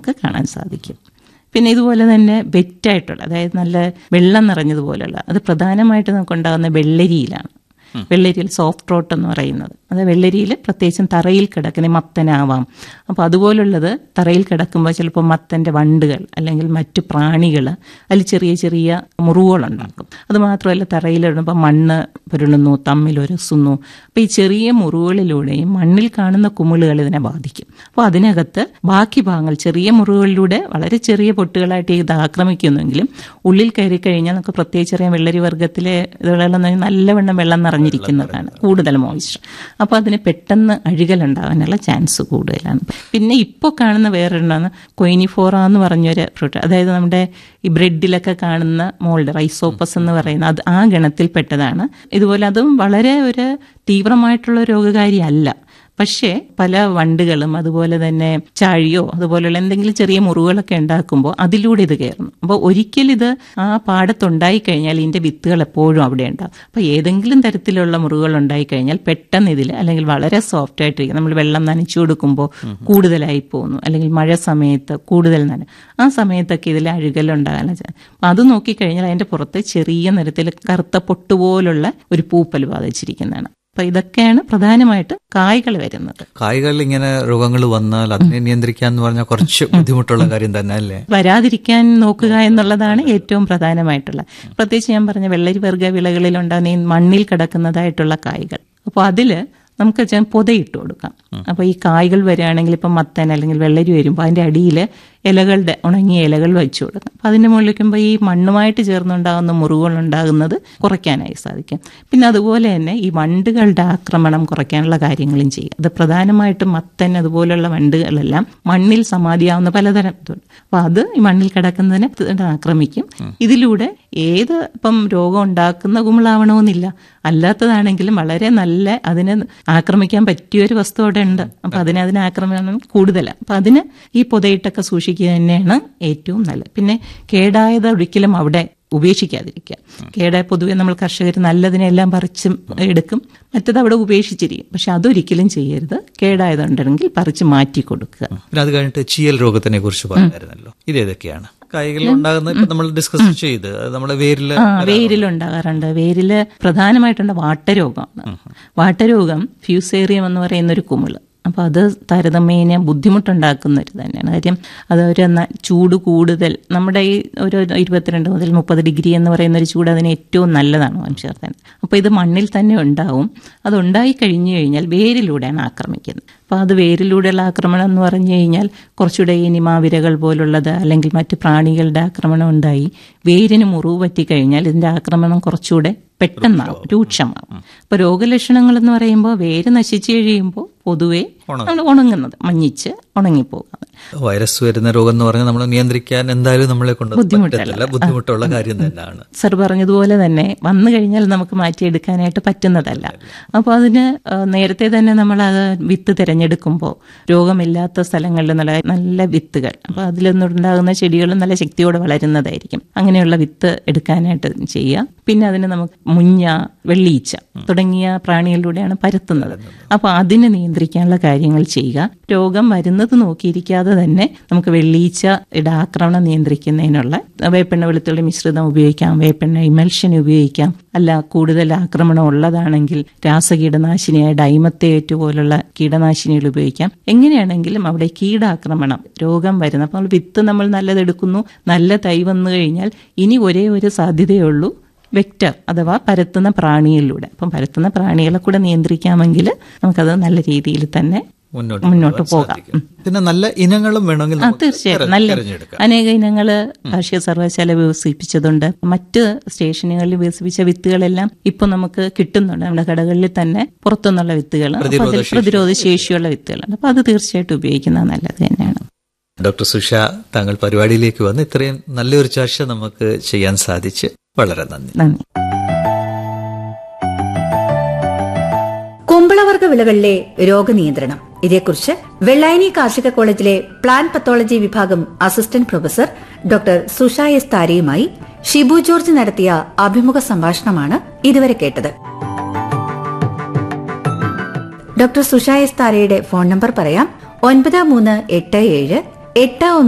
നമുക്ക് കാണാൻ സാധിക്കും പിന്നെ ഇതുപോലെ തന്നെ വെറ്റായിട്ടുള്ള അതായത് നല്ല വെള്ളം നിറഞ്ഞതുപോലുള്ള അത് പ്രധാനമായിട്ട് നമുക്കുണ്ടാകുന്ന വെള്ളരിയിലാണ് വെള്ളരിയിൽ സോഫ്റ്റ് റോട്ട് എന്ന് പറയുന്നത് അത് വെള്ളരിയിൽ പ്രത്യേകിച്ചും തറയിൽ കിടക്കുന്ന മത്തനാവാം അപ്പോൾ അതുപോലുള്ളത് തറയിൽ കിടക്കുമ്പോൾ ചിലപ്പോൾ മത്തൻ്റെ വണ്ടുകൾ അല്ലെങ്കിൽ മറ്റു പ്രാണികൾ അതിൽ ചെറിയ ചെറിയ മുറിവുകളുണ്ടാക്കും അത് മാത്രമല്ല തറയിലിടുമ്പോൾ മണ്ണ് പുരളുന്നു തമ്മിൽ ഉരസുന്നു അപ്പോൾ ഈ ചെറിയ മുറിവുകളിലൂടെയും മണ്ണിൽ കാണുന്ന കുമിളുകൾ ഇതിനെ ബാധിക്കും അപ്പോൾ അതിനകത്ത് ബാക്കി ഭാഗങ്ങൾ ചെറിയ മുറിവുകളിലൂടെ വളരെ ചെറിയ പൊട്ടുകളായിട്ട് ഇത് ആക്രമിക്കുന്നെങ്കിലും ഉള്ളിൽ കയറി കഴിഞ്ഞാൽ നമുക്ക് പ്രത്യേകിച്ച് അറിയാം വെള്ളരി വർഗ്ഗത്തിലെ ഇതുകളെല്ലാം നല്ലവണ്ണം വെള്ളം നിറഞ്ഞിരിക്കുന്നതാണ് കൂടുതൽ മോയിസ്ചർ അപ്പോൾ അതിന് പെട്ടെന്ന് അഴുകലുണ്ടാകാനുള്ള ചാൻസ് കൂടുതലാണ് പിന്നെ ഇപ്പോൾ കാണുന്ന വേറൊരെണ്ണമാണ് കൊയിനിഫോറ എന്ന് പറഞ്ഞൊരു ഫ്രൂട്ട് അതായത് നമ്മുടെ ഈ ബ്രെഡിലൊക്കെ കാണുന്ന മോൾഡ് റൈസോപ്പസ് എന്ന് പറയുന്ന അത് ആ ഗണത്തിൽപ്പെട്ടതാണ് ഇതുപോലെ അതും വളരെ ഒരു തീവ്രമായിട്ടുള്ള രോഗകാരി അല്ല പക്ഷേ പല വണ്ടുകളും അതുപോലെ തന്നെ ചാഴിയോ അതുപോലെയുള്ള എന്തെങ്കിലും ചെറിയ മുറിവുകളൊക്കെ ഉണ്ടാക്കുമ്പോൾ അതിലൂടെ ഇത് കയറുന്നു അപ്പോൾ ഒരിക്കലും ഇത് ആ പാടത്തുണ്ടായി കഴിഞ്ഞാൽ ഇതിന്റെ വിത്തുകൾ എപ്പോഴും അവിടെ ഉണ്ടാവും അപ്പോൾ ഏതെങ്കിലും തരത്തിലുള്ള മുറിവുകൾ ഉണ്ടായി കഴിഞ്ഞാൽ പെട്ടെന്ന് ഇതിൽ അല്ലെങ്കിൽ വളരെ സോഫ്റ്റ് ആയിട്ടിരിക്കും നമ്മൾ വെള്ളം നനച്ചു കൊടുക്കുമ്പോൾ കൂടുതലായി പോകുന്നു അല്ലെങ്കിൽ മഴ സമയത്ത് കൂടുതൽ നന ആ സമയത്തൊക്കെ ഇതിൽ അഴുകലുണ്ടാകാനുള്ള ചാൻസ് അപ്പം അത് നോക്കിക്കഴിഞ്ഞാൽ അതിന്റെ പുറത്ത് ചെറിയ നിറത്തിൽ കറുത്ത പൊട്ടുപോലുള്ള ഒരു പൂപ്പൽ ബാധിച്ചിരിക്കുന്നതാണ് അപ്പൊ ഇതൊക്കെയാണ് പ്രധാനമായിട്ട് കായ്കൾ വരുന്നത് കായ്കളിൽ ഇങ്ങനെ രോഗങ്ങൾ വന്നാൽ അതിനെ നിയന്ത്രിക്കാൻ എന്ന് പറഞ്ഞാൽ കുറച്ച് ബുദ്ധിമുട്ടുള്ള കാര്യം തന്നെ അല്ലേ വരാതിരിക്കാൻ നോക്കുക എന്നുള്ളതാണ് ഏറ്റവും പ്രധാനമായിട്ടുള്ള പ്രത്യേകിച്ച് ഞാൻ പറഞ്ഞ വെള്ളരി വർഗ്ഗ വിളകളിൽ ഉണ്ടാകുന്ന ഈ മണ്ണിൽ കിടക്കുന്നതായിട്ടുള്ള കായ്കൾ അപ്പോൾ അതില് നമുക്ക് വെച്ചാൽ പൊതയിട്ട് കൊടുക്കാം അപ്പോൾ ഈ കായ്കൾ വരികയാണെങ്കിൽ ഇപ്പം മത്തൻ അല്ലെങ്കിൽ വെള്ളരി വരുമ്പോൾ അതിൻ്റെ അടിയിൽ ഇലകളുടെ ഉണങ്ങിയ ഇലകൾ വെച്ചു കൊടുക്കാം അപ്പം അതിൻ്റെ മുകളിൽ വയ്ക്കുമ്പോൾ ഈ മണ്ണുമായിട്ട് ചേർന്നുണ്ടാകുന്ന മുറിവുകൾ ഉണ്ടാകുന്നത് കുറയ്ക്കാനായി സാധിക്കും പിന്നെ അതുപോലെ തന്നെ ഈ വണ്ടുകളുടെ ആക്രമണം കുറയ്ക്കാനുള്ള കാര്യങ്ങളും ചെയ്യും അത് പ്രധാനമായിട്ടും മത്തൻ അതുപോലുള്ള വണ്ടുകളെല്ലാം മണ്ണിൽ സമാധിയാവുന്ന പലതരം ഇതുണ്ട് അപ്പം അത് ഈ മണ്ണിൽ കിടക്കുന്നതിനെ ആക്രമിക്കും ഇതിലൂടെ ഏത് ഇപ്പം രോഗം ഉണ്ടാക്കുന്ന കുമിളാവണമെന്നില്ല അല്ലാത്തതാണെങ്കിലും വളരെ നല്ല അതിനെ ആക്രമിക്കാൻ പറ്റിയ ഒരു വസ്തു അവിടെ ഉണ്ട് അപ്പൊ അതിനെ അതിനെ ആക്രമണം കൂടുതലാണ് അപ്പൊ അതിന് ഈ പുതയിട്ടൊക്കെ സൂക്ഷിക്കുക തന്നെയാണ് ഏറ്റവും നല്ലത് പിന്നെ കേടായത് ഒരിക്കലും അവിടെ ഉപേക്ഷിക്കാതിരിക്കുക കേടായ പൊതുവെ നമ്മൾ കർഷകർ നല്ലതിനെല്ലാം പറിച്ച് എടുക്കും മറ്റത് അവിടെ ഉപേക്ഷിച്ചിരിക്കും പക്ഷെ അതൊരിക്കലും ചെയ്യരുത് കേടായതുണ്ടെങ്കിൽ പറിച്ച് മാറ്റി കൊടുക്കുക പിന്നെ അത് കഴിഞ്ഞിട്ട് ചീയൽ രോഗത്തിനെ കുറിച്ച് പറഞ്ഞായിരുന്നല്ലോ ഇത് ഏതൊക്കെയാണ് കായ്കളിൽ ഉണ്ടാകുന്ന ഇപ്പൊ നമ്മൾ ഡിസ്കസ് ചെയ്ത് അത് നമ്മുടെ വേരില് ആ വേരിലുണ്ടാകാറുണ്ട് വേരില് പ്രധാനമായിട്ടുണ്ട് വാട്ടരോഗമാണ് വാട്ടരോഗം ഫ്യൂസേറിയം എന്ന് പറയുന്ന ഒരു കുമിള് അപ്പോൾ അത് താരതമ്യേന ബുദ്ധിമുട്ടുണ്ടാക്കുന്ന ഒരു തന്നെയാണ് കാര്യം അത് ഒരു ന- ചൂട് കൂടുതൽ നമ്മുടെ ഈ ഒരു ഇരുപത്തിരണ്ട് മുതൽ മുപ്പത് ഡിഗ്രി എന്ന് പറയുന്ന ഒരു ചൂട് അതിന് ഏറ്റവും നല്ലതാണ് വംശവർദ്ധന അപ്പോൾ ഇത് മണ്ണിൽ തന്നെ ഉണ്ടാവും അത് ഉണ്ടായി കഴിഞ്ഞു കഴിഞ്ഞാൽ വേരിലൂടെയാണ് ആക്രമിക്കുന്നത് അപ്പോൾ അത് വേരിലൂടെയുള്ള ആക്രമണം എന്ന് പറഞ്ഞു കഴിഞ്ഞാൽ കുറച്ചുകൂടെ ഈ നിമാവിരകൾ പോലുള്ളത് അല്ലെങ്കിൽ മറ്റ് പ്രാണികളുടെ ആക്രമണം ഉണ്ടായി വേരിന് മുറിവ് പറ്റിക്കഴിഞ്ഞാൽ ഇതിന്റെ ആക്രമണം കുറച്ചുകൂടെ പെട്ടെന്നാവും രൂക്ഷമാവും അപ്പൊ രോഗലക്ഷണങ്ങൾ എന്ന് പറയുമ്പോൾ വേര് നശിച്ചു കഴിയുമ്പോൾ പൊതുവെ നമ്മൾ ഉണങ്ങുന്നത് മഞ്ഞിച്ച് ഉണങ്ങിപ്പോകുന്നത് വൈറസ് വരുന്ന രോഗം എന്ന് പറഞ്ഞാൽ നമ്മൾ നിയന്ത്രിക്കാൻ എന്തായാലും നമ്മളെ കൊണ്ട് പറ്റത്തില്ല ബുദ്ധിമുട്ടുള്ള കാര്യം തന്നെയാണ് സർ പറഞ്ഞതുപോലെ തന്നെ വന്നു കഴിഞ്ഞാൽ നമുക്ക് മാറ്റിയെടുക്കാനായിട്ട് പറ്റുന്നതല്ല അപ്പോൾ അതിന് ആ, നേരത്തെ തന്നെ നമ്മൾ അത് വിത്ത് തിരഞ്ഞെടുക്കുമ്പോൾ രോഗമില്ലാത്ത സ്ഥലങ്ങളിൽ നല്ല നല്ല വിത്തുകൾ അപ്പോൾ അതിൽ നിന്നുണ്ടാകുന്ന ചെടികളും നല്ല ശക്തിയോടെ വളരുന്നതായിരിക്കും അങ്ങനെയുള്ള വിത്ത് എടുക്കാനായിട്ട് ചെയ്യുക പിന്നെ അതിന് നമുക്ക് മുഞ്ഞ വെള്ളീച്ച തുടങ്ങിയ പ്രാണികളിലൂടെയാണ് പരത്തുന്നത് അപ്പോൾ അതിനെ നിയന്ത്രിക്കാനുള്ള കാര്യങ്ങൾ ചെയ്യുക രോഗം വരുന്നത് നോക്കിയിരിക്കാതെ തന്നെ നമുക്ക് വെള്ളീച്ചയുടെ ആക്രമണം നിയന്ത്രിക്കുന്നതിനുള്ള വേപ്പെണ്ണ വെളുത്തുള്ളി മിശ്രിതം ഉപയോഗിക്കാം വേപ്പെണ്ണ ഇമൽഷൻ ഉപയോഗിക്കാം അല്ല കൂടുതൽ ആക്രമണം ഉള്ളതാണെങ്കിൽ രാസകീടനാശിനിയായ ഡൈമത്തേറ്റ് പോലുള്ള കീടനാശിനികൾ ഉപയോഗിക്കാം എങ്ങനെയാണെങ്കിലും അവിടെ കീടാക്രമണം രോഗം വരുന്ന അപ്പോൾ വിത്ത് നമ്മൾ നല്ലതെടുക്കുന്നു നല്ല തൈ വന്നു കഴിഞ്ഞാൽ ഇനി ഒരേ ഒരു സാധ്യതയേ ഉള്ളൂ വെക്റ്റർ അഥവാ പരത്തുന്ന പ്രാണികളിലൂടെ അപ്പം പരത്തുന്ന പ്രാണികളെ കൂടെ നിയന്ത്രിക്കാമെങ്കിൽ നമുക്കത് നല്ല രീതിയിൽ തന്നെ മുന്നോട്ട് മുന്നോട്ട് പോകാൻ പോകാം സാധിക്കും. പിന്നെ നല്ല ഇനങ്ങളും വേണമെങ്കിൽ ആ നമുക്ക് തീർച്ചയായിട്ടും തിര- നല്ല തിരഞ്ഞെടുക്കാം അനേക ഇനങ്ങള് കാർഷിക സർവകലാശാല വികസിപ്പിച്ചതുണ്ട് മറ്റ് സ്റ്റേഷനുകളിൽ വികസിപ്പിച്ച വിത്തുകളെല്ലാം ഇപ്പൊ നമുക്ക് കിട്ടുന്നുണ്ട് നമ്മുടെ കടകളിൽ തന്നെ പുറത്തുനിന്നുള്ള വിത്തുകൾ അപ്പൊ അതിൽ പ്രതിരോധശേഷി. പ്രതിരോധ ശേഷിയുള്ള വിത്തുകളുണ്ട് അപ്പൊ അത് തീർച്ചയായിട്ടും ഉപയോഗിക്കുന്നത് നല്ലത് തന്നെയാണ് ഡോക്ടർ സുഷ താങ്കൾ പരിപാടിയിലേക്ക് വന്ന് ഇത്രയും നല്ലൊരു ചർച്ച നമുക്ക് ചെയ്യാൻ സാധിച്ച് വളരെ നന്ദി നന്ദി കുമ്പളവർഗ വിളകളിലെ രോഗനിയന്ത്രണം ഇതേക്കുറിച്ച് വെള്ളായണി കാർഷിക കോളേജിലെ പ്ലാൻ പത്തോളജി വിഭാഗം assistant professor doctor Susha S താരയുമായി ഷിബു ജോർജ് നടത്തിയ അഭിമുഖ സംഭാഷണമാണ് ഇതുവരെ കേട്ടത് ഡോക്ടർ സുഷ എസ് താരയുടെ ഫോൺ നമ്പർ പറയാം ഒൻപത് മൂന്ന് എട്ട് ഏഴ് എട്ട് ഒന്ന്